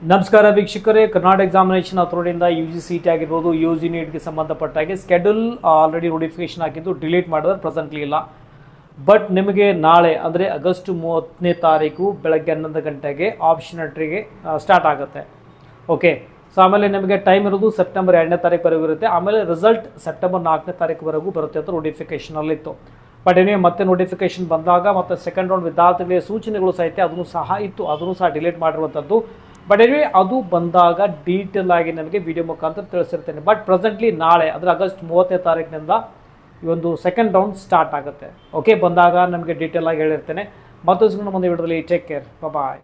ನಮಸ್ಕಾರ ವೀಕ್ಷಕರೇ ಕರ್ನಾಟಕ ಎಕ್ಸಾಮಿನೇಷನ್ ಅಥಾರಿಟಿಯಿಂದ ಯು ಜಿ ಸಿ ಟಿ ಆಗಿರ್ಬೋದು ಯು ಜಿ ನೀಟ್ಗೆ ಸಂಬಂಧಪಟ್ಟ ಹಾಗೆ ಸ್ಕೆಡ್ಯೂಲ್ ಆಲ್ರೆಡಿ ನೋಟಿಫಿಕೇಶನ್ ಹಾಕಿದ್ದು ಡಿಲೀಟ್ ಮಾಡಿದ್ರೆ ಪ್ರೆಸೆಂಟ್ಲಿ ಇಲ್ಲ ಬಟ್ ನಿಮಗೆ ನಾಳೆ ಅಂದರೆ ಆಗಸ್ಟ್ ಮೂವತ್ತನೇ ತಾರೀಕು ಬೆಳಗ್ಗೆ ಹನ್ನೊಂದು ಗಂಟೆಗೆ ಆಪ್ಷನ್ ಎಂಟ್ರಿಗೆ ಸ್ಟಾರ್ಟ್ ಆಗುತ್ತೆ ಓಕೆ ಸೊ ಆಮೇಲೆ ನಿಮಗೆ ಟೈಮ್ ಇರೋದು ಸೆಪ್ಟೆಂಬರ್ ಎರಡನೇ ತಾರೀಕುವರೆಗೂ ಇರುತ್ತೆ ಆಮೇಲೆ ರಿಸಲ್ಟ್ ಸೆಪ್ಟೆಂಬರ್ ನಾಲ್ಕನೇ ತಾರೀಕುವರೆಗೂ ಬರುತ್ತೆ ಅಂತ ನೋಟಿಫಿಕೇಷನಲ್ಲಿತ್ತು ಬಟ್ ಏನೇ ಮತ್ತೆ ನೋಟಿಫಿಕೇಶನ್ ಬಂದಾಗ ಮತ್ತು ಸೆಕೆಂಡ್ ರೌಂಡ್ ವಿದ್ಯಾರ್ಥಿಗಳಿಗೆ ಸೂಚನೆಗಳು ಸಹಿತ ಅದನ್ನು ಸಹ ಇತ್ತು ಅದನ್ನು ಸಹ ಡಿಲೀಟ್ ಮಾಡಿರುವಂಥದ್ದು ಬಟ್ ಏನೇ ಅದು ಬಂದಾಗ ಡೀಟೇಲ್ ಆಗಿ ನನಗೆ ವಿಡಿಯೋ ಮುಖಾಂತರ ತಿಳಿಸಿರ್ತೇನೆ ಬಟ್ ಪ್ರೆಸೆಂಟ್ಲಿ ನಾಳೆ ಅಂದರೆ ಆಗಸ್ಟ್ ಮೂವತ್ತನೇ ತಾರೀಕಿನಿಂದ ಈ ಒಂದು ಸೆಕೆಂಡ್ ರೌಂಡ್ ಸ್ಟಾರ್ಟ್ ಆಗುತ್ತೆ ಓಕೆ ಬಂದಾಗ ನಮಗೆ ಡೀಟೇಲ್ ಆಗಿ ಹೇಳಿರ್ತೇನೆ ಮತ್ತೊಂದು ಮುಂದೆ ವಿಡಿಯೋದಲ್ಲಿ ಟೇಕ್ ಕೇರ್ ಬಾಯ್